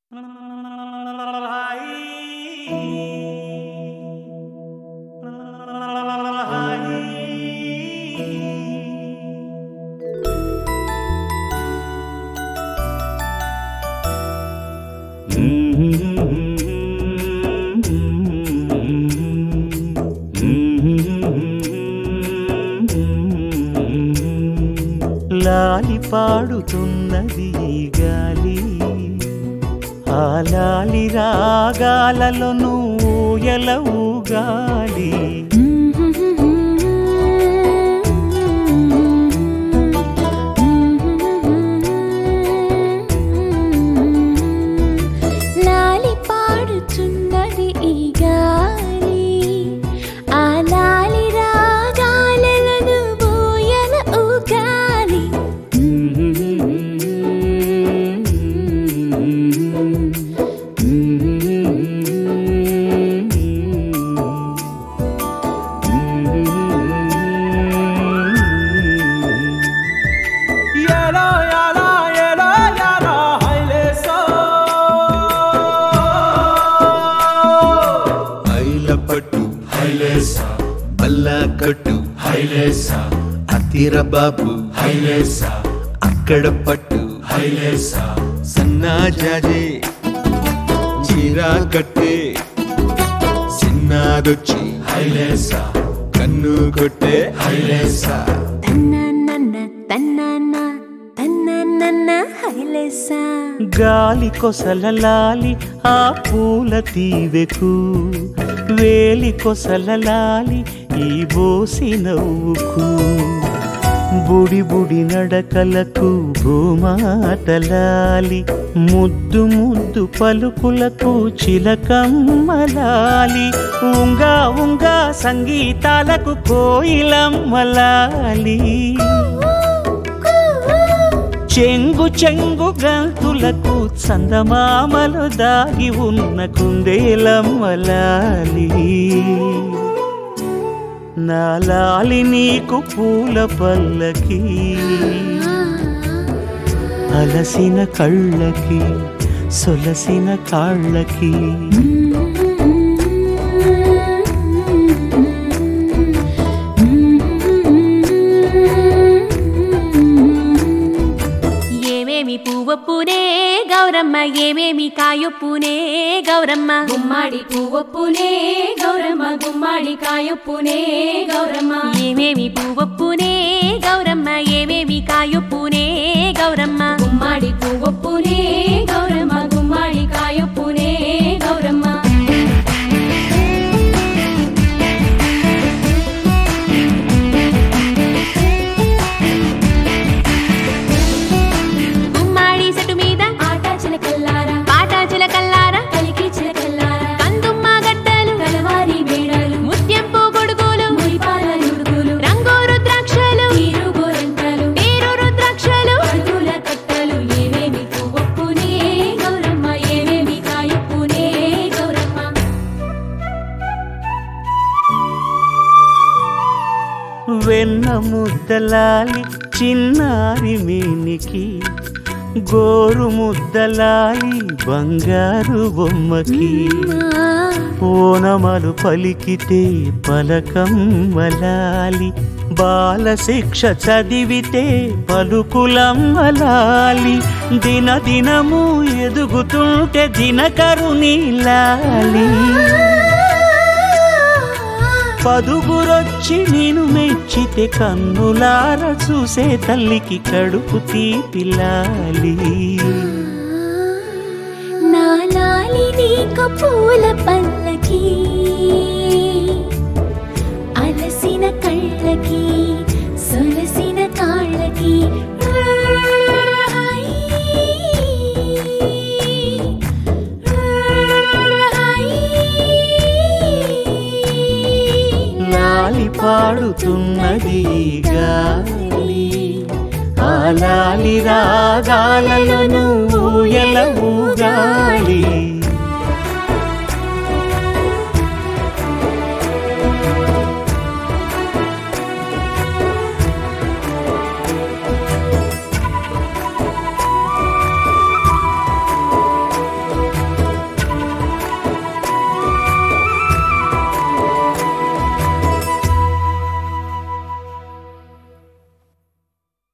లాలి పాడుతున్నది ఈ గాలి ఆ లాలి రాగాలలో నువ్వు ఎలవుగాలి లాలి పాడుచున్నది ఈ గాలి ఆ లాలి రాగాలను బోయల ఊగాలి ఎలా ఎలా ఎలా ఎలా హైలేసా ఐల పట్టు హైలేసా బల్లా కట్టు హైలేసా అతిర బాబు హైలేసా అక్కడ పట్టు హైలేసా సన్నా జాజే చీరా కట్టే చిన్నాదొచ్చి హైలేసా కన్ను కొట్టే హైలేసా తన్నన్న తన్నన్న తన్నన్న హైలేసా గాలి కొసల లాలి ఆ పూల తీవెకు వేలి కొసల లాలి ఈ బోసి నవ్వుకు బుడి బుడి నడకలకు భూమాతలాలి ముద్దు ముద్దు పలుకులకు చిలకమ్మలాలి ఉంగా ఉంగా సంగీతాలకు కోయిలమ్మలాలి చెంగు చెంగు గంతులకు చందమామలు దాగి ఉన్న కుందేలమ్మలాలి నా లాలి నీకు పూల పల్లకి అలసిన కళ్ళకి సొలసిన కాళ్ళకి ఏమేమి పువ్వొప్పునే గౌరమ్మ ఏమేమి కాయొప్పునే గౌరమ్మ గుమ్మాడి పువ్వొప్పునే గౌరమ్మ గుమ్మాడి కాయొప్పునే గౌరమ్మ ఏమేమి పువ్వొప్పునే గౌరమ్మ ఏమేమి కాయొప్పునే గౌరమ్మ గుమ్మాడి పువ్వొప్పునే గౌరమ్మ గుమ్మాడి కాయొప్పునే గౌరమ్మ గుమ్మాడి సెటు మీద ఆట చిలకల్లారా పాట చిలకల్లారా కలికి చిలకల్లారా కందుమ్మ గడ్డలు కలవారి మేడలు ముత్యంపు గొడుగులు మురిపాల నుడుగులు రంగు రుద్రాక్షలు తీరు గోరంటలు పేరు రుద్రాక్షలు పడుతుల కట్టలు ఏమేమి పువ్వొప్పునే గౌరమ్మ ఏమేమి కాయొప్పునే గౌరమ్మ వెన్న ముద్దలాలి చిన్నారి మేనికి గోరు ముద్దలాలి బంగారు బొమ్మకి ఓనమలు పలికితే పలకమ్మలాలి బాల శిక్ష చదివితే పలుకులమ్మలాలి దిన దినము ఎదుగుతుంటే దినకరుని లాలి పదుగురొచ్చి నేను మెచ్చితే కన్నులార చూసే తల్లికి కడుపు తీపిలాలి నా లాలి నీకు పూల పల్లకి అలసిన కళ్ళకి సొలసిన కాళ్ళకి లాలి పాడుతున్నది ఈ గాలి ఆ లాలి రాగాలలో నువ్వు